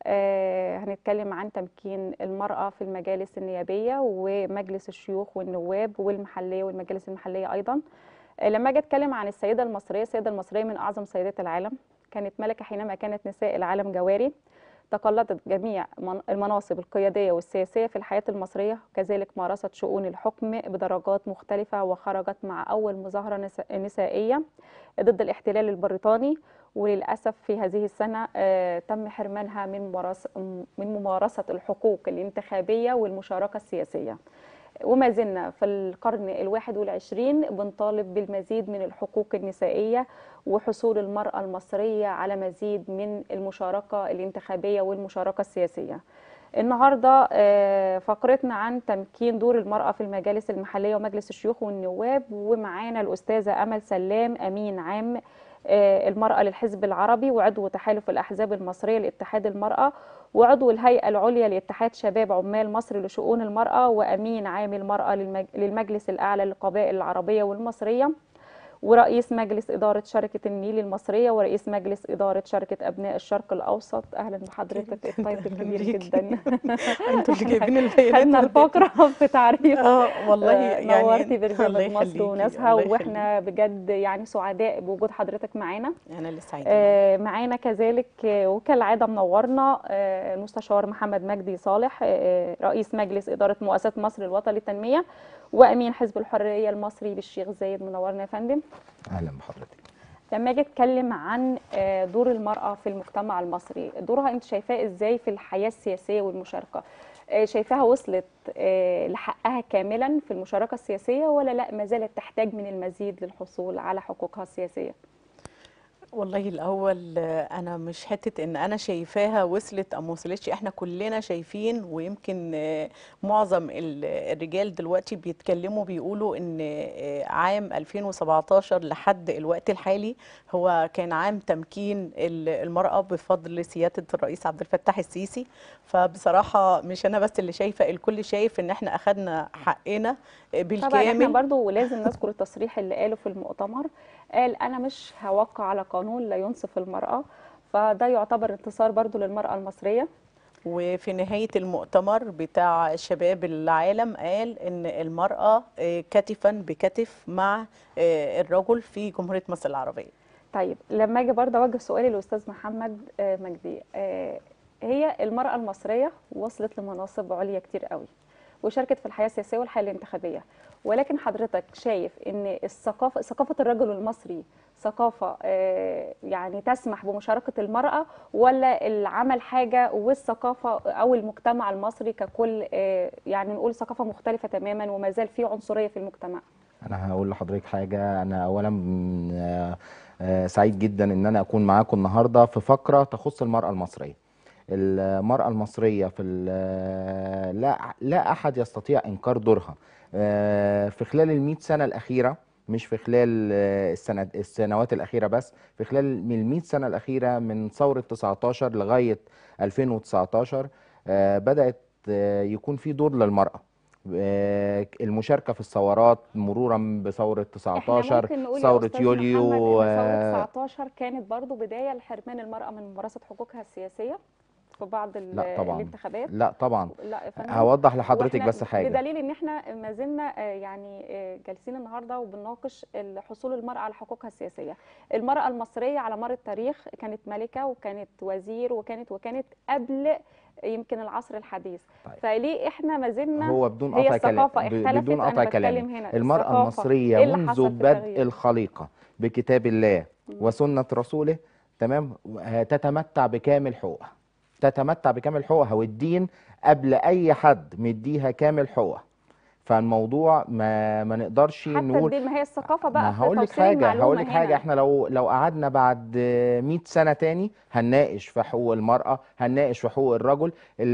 آه، هنتكلم عن تمكين المرأة في المجالس النيابية ومجلس الشيوخ والنواب والمحلية والمجالس المحلية أيضا آه، لما أجي أتكلم عن السيدة المصرية السيدة المصرية من أعظم سيدات العالم كانت ملكة حينما كانت نساء العالم جواري تقلدت جميع من- المناصب القيادية والسياسية في الحياة المصرية كذلك مارست شؤون الحكم بدرجات مختلفة وخرجت مع أول مظاهرة نسا- نسائية ضد الاحتلال البريطاني وللأسف في هذه السنة آه، تم حرمانها من ممارسة من ممارسة الحقوق الانتخابية والمشاركة السياسية وما زلنا في القرن الواحد والعشرين بنطالب بالمزيد من الحقوق النسائية وحصول المرأة المصرية على مزيد من المشاركة الانتخابية والمشاركة السياسية النهاردة آه، فقرتنا عن تمكين دور المرأة في المجالس المحلية ومجلس الشيوخ والنواب ومعانا الأستاذة أمل سلام أمين عام آه، المرأة للحزب العربي وعضو تحالف الأحزاب المصرية لاتحاد المرأة وعضو الهيئة العليا لاتحاد شباب عمال مصر لشؤون المرأة وأمين عام المرأة للمج- للمجلس الأعلى للقبائل العربية والمصرية ورئيس مجلس إدارة شركة النيل المصرية ورئيس مجلس إدارة شركة أبناء الشرق الأوسط أهلا بحضرتك الطيب الكبير ليكي. جدا انتوا اللي جايبين البيانات خدنا من الفقرة في تعريف اه والله آه، يعني نورتي الله برنامج مصر يخليكي، وناسها الله واحنا بجد يعني سعداء بوجود حضرتك معانا يخليكي. انا اللي سعيده آه، معانا كذلك آه، وكالعاده منورنا آه، المستشار محمد مجدي صالح آه، رئيس مجلس اداره مؤسسه مصر الوطني للتنميه وامين حزب الحريه المصري بالشيخ زايد منورنا يا فندم اهلا بحضرتك لما اجي اتكلم عن آه، دور المراه في المجتمع المصري دورها انت شايفاه ازاي في الحياه السياسيه والمشاركه آه، شايفاها وصلت آه، لحقها كاملا في المشاركه السياسيه ولا لا ما زالت تحتاج من المزيد للحصول على حقوقها السياسيه والله الاول آه، انا مش حته ان انا شايفاها وصلت او ما وصلتش احنا كلنا شايفين ويمكن آه، معظم ال- الرجال دلوقتي بيتكلموا بيقولوا ان آه، عام 2017 لحد الوقت الحالي هو كان عام تمكين ال- المرأة بفضل سيادة الرئيس عبد الفتاح السيسي فبصراحة مش انا بس اللي شايفة الكل شايف ان احنا اخدنا حقنا آه، طبعا احنا بالكامل برضو لازم نذكر التصريح اللي قاله في المؤتمر قال انا مش هوقع على قانون لا ينصف المرأة فده يعتبر انتصار برضو للمرأة المصرية وفي نهاية المؤتمر بتاع شباب العالم قال إن المرأة آه، كتفا بكتف مع آه، الرجل في جمهورية مصر العربية طيب لما اجي برضه اوجه سؤالي للاستاذ محمد آه، مجدي آه، هي المرأة المصرية وصلت لمناصب عليا كتير قوي وشاركت في الحياة السياسية والحياة الانتخابية ولكن حضرتك شايف ان الثقافة ثقافة الرجل المصري ثقافة آه، يعني تسمح بمشاركة المرأة ولا العمل حاجة والثقافة او المجتمع المصري ككل آه، يعني نقول ثقافة مختلفة تماما وما زال في عنصرية في المجتمع انا هقول لحضرتك حاجه انا اولا م- آه، آه، سعيد جدا ان انا اكون معاكم النهارده في فقره تخص المراه المصريه المراه المصريه في ال- لا لا احد يستطيع انكار دورها آه، في خلال ال سنه الاخيره مش في خلال آه، السنة السنوات الأخيرة بس في خلال من ال 100 سنة الأخيرة من ثورة 19 لغاية 2019 آه، بدأت آه، يكون في دور للمرأة آه، المشاركة في الثورات مرورا بثورة احنا 19 ممكن نقول يا ثورة أستاذ يوليو محمد إن آه، ثورة 19 كانت برضو بداية لحرمان المرأة من ممارسة حقوقها السياسية في بعض ال- لا طبعا الانتخابات لا طبعا لا يا فندم. هوضح لحضرتك وإحنا بس حاجة بدليل ان احنا ما زلنا آه، يعني آه، جالسين النهارده وبنناقش ال- حصول المرأة على حقوقها السياسية المرأة المصرية على مر التاريخ كانت ملكة وكانت وزير وكانت وكانت قبل يمكن العصر الحديث طيب. فليه احنا ما زلنا هو بدون هي قطع كلام الثقافة ب- اختلفت بدون أنا قطع بتكلم كلامي هنا المرأة الثقافة. المصرية إيه اللي منذ حصل في بدء التغيير؟ الخليقة بكتاب الله وسنة رسوله تمام آه، تتمتع بكامل حقوقها تتمتع بكامل حقوقها والدين قبل أي حد مديها كامل حقوقها فالموضوع ما ما نقدرش حتى نقول الدين ما هي الثقافة بقى ما في هقول لك توصيل حاجه المعلومة هقول لك حاجه هنا. احنا لو لو قعدنا بعد 100 سنه تاني هنناقش في حقوق المراه هنناقش في حقوق الرجل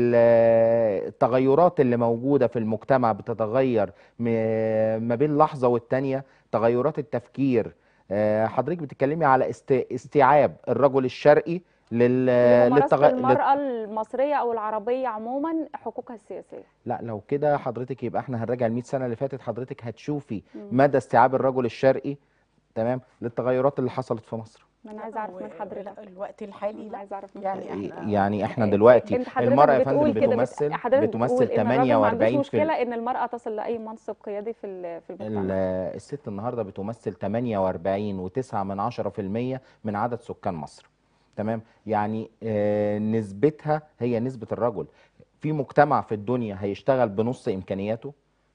ال- التغيرات اللي موجوده في المجتمع بتتغير م- ما بين لحظه والتانيه تغيرات التفكير آه، حضرتك بتتكلمي على است- استيعاب الرجل الشرقي لل... لممارسه للتغ... لل... المراه المصريه او العربيه عموما حقوقها السياسيه لا لو كده حضرتك يبقى احنا هنراجع ال 100 سنه اللي فاتت حضرتك هتشوفي مم. مدى استيعاب الرجل الشرقي تمام للتغيرات اللي حصلت في مصر ما انا عايزه اعرف من حضرتك الوقت الحالي انا لا عايزه اعرف من يعني حضرتك. احنا يعني احنا دلوقتي انت حضرتك المرأة يا فندم بتقول كده بت- بتمثل حضرتك بتمثل بتقول إن الراجل ما عندوش 48 في مشكله ان المراه تصل لاي منصب قيادي في ال- في ال- المجتمع الست النهارده بتمثل 48 و9 من 10% من عدد سكان مصر تمام يعني آه، نسبتها هي نسبة الرجل في مجتمع في الدنيا هيشتغل بنص إمكانياته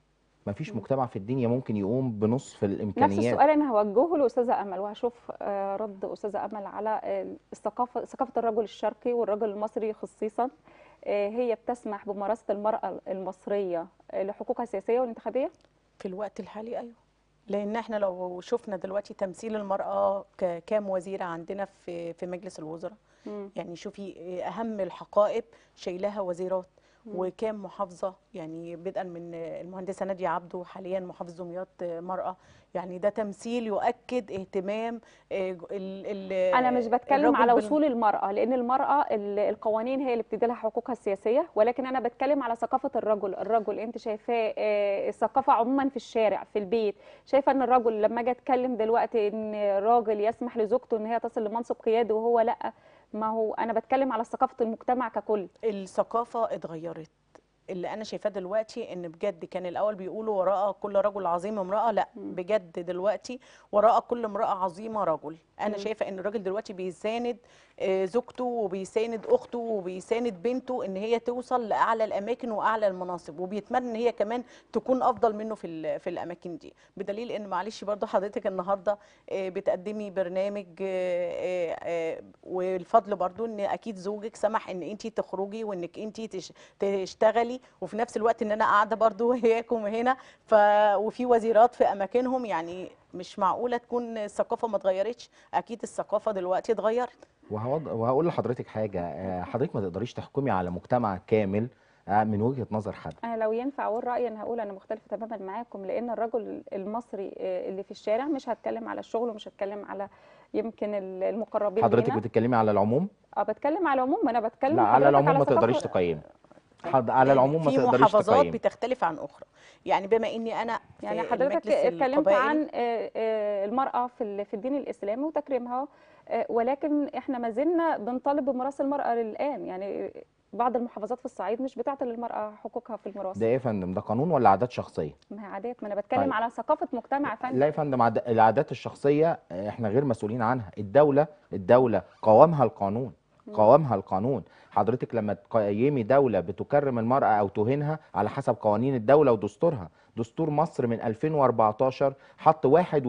مفيش مجتمع في الدنيا ممكن يقوم بنصف نفس الإمكانيات السؤال انا هوجهه لاستاذه امل وهشوف آه، رد استاذه امل على آه، الثقافه ثقافه الرجل الشرقي والرجل المصري خصيصا آه، هي بتسمح بممارسه المراه المصريه آه، لحقوقها السياسيه والانتخابيه في الوقت الحالي ايوه لان احنا لو شفنا دلوقتي تمثيل المراه ك- كام وزيره عندنا في في مجلس الوزراء مم. يعني شوفي اهم الحقائب شايلاها وزيرات مم. وكام محافظه يعني بدءا من المهندسه ناديه عبده حاليا محافظ دمياط مراه يعني ده تمثيل يؤكد اهتمام آه، ال- ال- انا مش بتكلم الرجل على بال- وصول المراه لان المراه ال- القوانين هي اللي بتدي لها حقوقها السياسيه ولكن انا بتكلم على ثقافه الرجل الرجل انت شايفاه آه، الثقافه عموما في الشارع في البيت شايفه ان الرجل لما اجي اتكلم دلوقتي ان راجل يسمح لزوجته ان هي تصل لمنصب قيادي وهو لا ما هو انا بتكلم على ثقافه المجتمع ككل الثقافة اتغيرت اللي انا شايفاه دلوقتي ان بجد كان الاول بيقولوا وراء كل رجل عظيم امراه لا مم. بجد دلوقتي وراء كل امراه عظيمه رجل انا مم. شايفه ان الراجل دلوقتي بيساند آه، زوجته وبيساند اخته وبيساند بنته ان هي توصل لاعلى الاماكن واعلى المناصب وبيتمنى ان هي كمان تكون افضل منه في ال- في الاماكن دي بدليل ان معلش برضو حضرتك النهارده آه، بتقدمي برنامج آه، آه، آه، والفضل برضو ان اكيد زوجك سمح ان انت تخرجي وانك انت تش- تشتغلي وفي نفس الوقت ان انا قاعده برضو وياكم هنا ف وفي وزيرات في اماكنهم يعني مش معقوله تكون الثقافه ما اتغيرتش اكيد الثقافه دلوقتي اتغيرت وهوض... وهقول لحضرتك حاجة آه، حضرتك ما تقدريش تحكمي على مجتمع كامل آه، من وجهة نظر حد انا لو ينفع اقول رايي انا هقول انا مختلفه تماما معاكم لان الرجل المصري آه، اللي في الشارع مش هتكلم على الشغل ومش هتكلم على يمكن ال- المقربين حضرتك لينا. بتتكلمي على العموم اه بتكلم على العموم انا بتكلم لا على حضرتك العموم ما ثقافة- تقدريش تقيمي حد... على العموم ما في تقدريش محافظات تقيمي بتختلف عن اخرى يعني بما اني انا في يعني حضرتك المجلس اتكلمت القبائلي عن آه، آه، المرأة في ال- في الدين الإسلامي وتكريمها آه، ولكن احنا ما زلنا بنطالب بميراث المرأة للآن يعني بعض المحافظات في الصعيد مش بتعطي للمرأة حقوقها في الميراث ده ايه يا فندم ده قانون ولا عادات شخصية ما هي عادات ما انا بتكلم طيب. على ثقافة مجتمع فن لا يا فندم عاد- العادات الشخصية آه، احنا غير مسؤولين عنها الدولة الدولة قوامها القانون قوامها القانون حضرتك لما تقيمي دولة بتكرم المرأة أو تهينها على حسب قوانين الدولة ودستورها دستور مصر من 2014 حط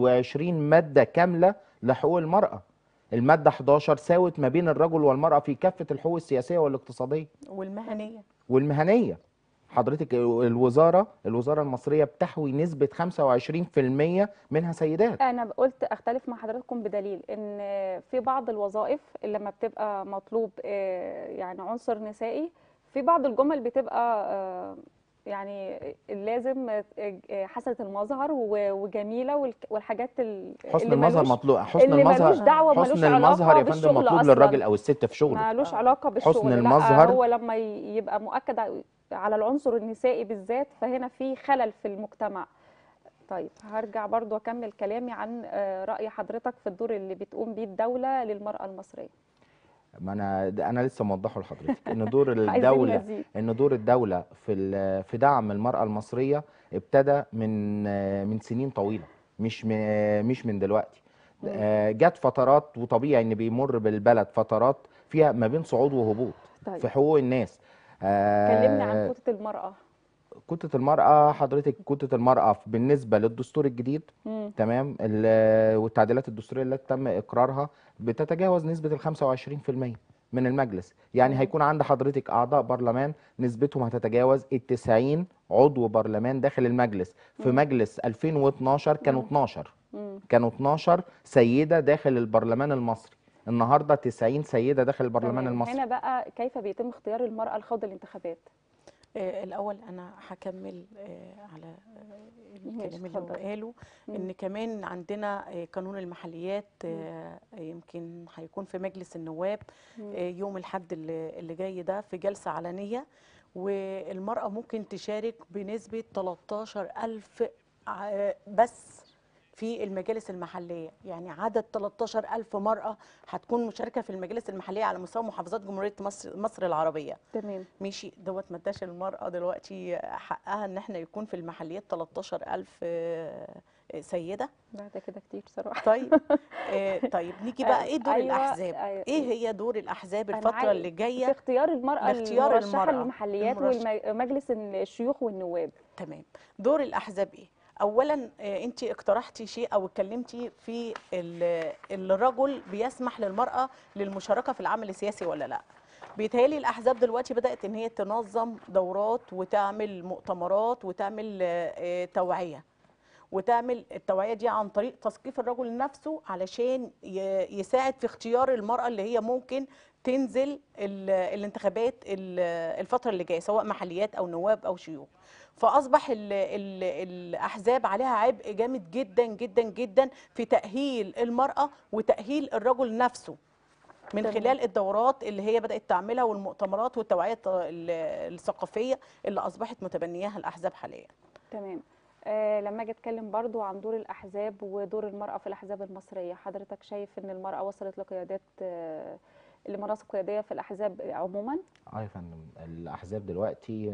21 مادة كاملة لحقوق المرأة المادة 11 ساوت ما بين الرجل والمرأة في كافة الحقوق السياسية والاقتصادية والمهنيه والمهنية حضرتك الوزارة الوزارة المصرية بتحوي نسبة 25% منها سيدات انا قلت اختلف مع حضراتكم بدليل ان في بعض الوظائف اللي لما بتبقى مطلوب آه، يعني عنصر نسائي في بعض الجمل بتبقى آه، يعني لازم آه، حسنة المظهر و- وجميلة والك- والحاجات ال- حسن اللي المظهر ملوش- مطلوب حسن اللي ملوش المظهر دعوة ملوش حسن علاقة المظهر يا فندم بالشغل مطلوب أصلاً. للراجل او الست في شغله مالوش علاقة بالشغل حسن لا المظهر- هو لما ي- يبقى مؤكد ع- على العنصر النسائي بالذات فهنا في خلل في المجتمع طيب هرجع برضو أكمل كلامي عن آه، رأي حضرتك في الدور اللي بتقوم بيه الدولة للمرأة المصرية ما انا ده انا لسه موضحه لحضرتك ان دور عايزين الدوله مزيد. ان دور الدوله في ال- في دعم المراه المصريه ابتدى من من سنين طويله مش م- مش من دلوقتي آه، جت فترات وطبيعي ان بيمر بالبلد فترات فيها ما بين صعود وهبوط طيب. في حقوق الناس آه، كلمني عن كوتة المرأة كوتة المرأة حضرتك كوتة المرأة بالنسبة للدستور الجديد مم. تمام ال- والتعديلات الدستورية التي تم إقرارها بتتجاوز نسبة ال 25% من المجلس يعني هيكون عند حضرتك أعضاء برلمان نسبتهم هتتجاوز ال 90 عضو برلمان داخل المجلس في مم. مجلس 2012 كانوا مم. 12 مم. كانوا 12 سيدة داخل البرلمان المصري النهارده 90 سيدة داخل البرلمان تمام. المصري هنا بقى كيف بيتم اختيار المرأة لخوض الانتخابات آه، الأول أنا هكمل آه، على آه، الكلام اللي هو اتفضلي. قاله مم. إن كمان عندنا آه، قانون المحليات آه، يمكن هيكون في مجلس النواب مم. آه، يوم الحد اللي اللي جاي ده في جلسة علنية والمرأة ممكن تشارك بنسبة 13 ألف بس في المجالس المحلية يعني عدد 13 ألف مرأة هتكون مشاركة في المجالس المحلية على مستوى محافظات جمهورية مصر, مصر العربية تمام ماشي دوت ما اداش المرأة دلوقتي حقها ان احنا يكون في المحليات 13000 آه، آه، سيدة لا ده كده كتير صراحه طيب آه، طيب نيجي بقى ايه دور أيوة، الأحزاب أيوة. ايه هي دور الأحزاب أنا الفترة عايز- اللي في جاية اختيار المرأة لاختيار المرشحة المرأة. للمحليات المرشح. ومجلس الشيوخ والنواب تمام دور الأحزاب ايه اولا انت اقترحتي شيء او اتكلمتي في ال- الرجل بيسمح للمراه للمشاركه في العمل السياسي ولا لا بيتهيألي الاحزاب دلوقتي بدات ان هي تنظم دورات وتعمل مؤتمرات وتعمل آه، آه، توعيه وتعمل التوعيه دي عن طريق تثقيف الرجل نفسه علشان ي- يساعد في اختيار المراه اللي هي ممكن تنزل ال- الانتخابات ال- الفتره اللي جايه سواء محليات او نواب او شيوخ فاصبح ال ال الاحزاب عليها عبء جامد جدا جدا جدا في تاهيل المراه وتاهيل الرجل نفسه من تمام. خلال الدورات اللي هي بدات تعملها والمؤتمرات والتوعيه الت- ال- الثقافيه اللي اصبحت متبنياها الاحزاب حاليا تمام آه لما اجي اتكلم برضو عن دور الاحزاب ودور المراه في الاحزاب المصريه حضرتك شايف ان المراه وصلت لقيادات آه لمناصب قياديه في الاحزاب عموما اه يا فندم الاحزاب دلوقتي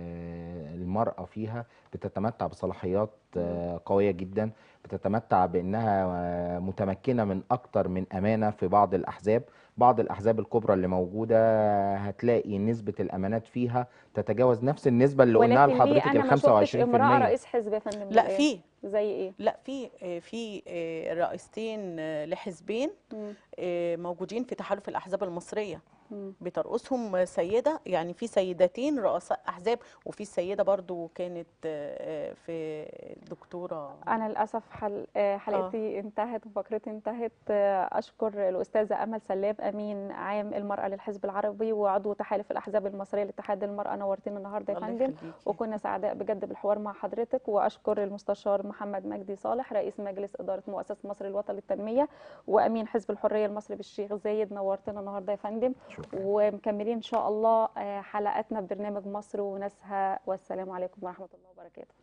آه، المراه فيها بتتمتع بصلاحيات آه، قويه جدا بتتمتع بانها آه، متمكنه من اكتر من امانه في بعض الاحزاب بعض الاحزاب الكبرى اللي موجوده هتلاقي نسبه الامانات فيها تتجاوز نفس النسبه اللي قلناها ولكن ليه لحضرتك انا ال ما شفتش امراه 25% رئيس حزب يا فندم لا للآن؟ في زي ايه لا في آه، في آه، رئيستين آه، لحزبين مم. آه، موجودين في تحالف الاحزاب المصريه مم. بترأسهم سيدة يعني في سيدتين رؤساء أحزاب وفي سيدة برضو كانت آه، آه، في الدكتورة انا للاسف حل... آه، حلقتي انتهت وفقرتي انتهت آه، اشكر الاستاذه امل سلام امين عام المراه للحزب العربي وعضو تحالف الاحزاب المصريه لاتحاد المراه نورتينا النهارده يا الله فندم يخليكي. وكنا سعداء بجد بالحوار مع حضرتك واشكر المستشار محمد مجدي صالح رئيس مجلس اداره مؤسسه مصر الوطني للتنميه وامين حزب الحريه المصري بالشيخ زايد نورتنا النهارده يا فندم شكرا ومكملين ان شاء الله آه، حلقاتنا في برنامج مصر وناسها والسلام عليكم ورحمه الله وبركاته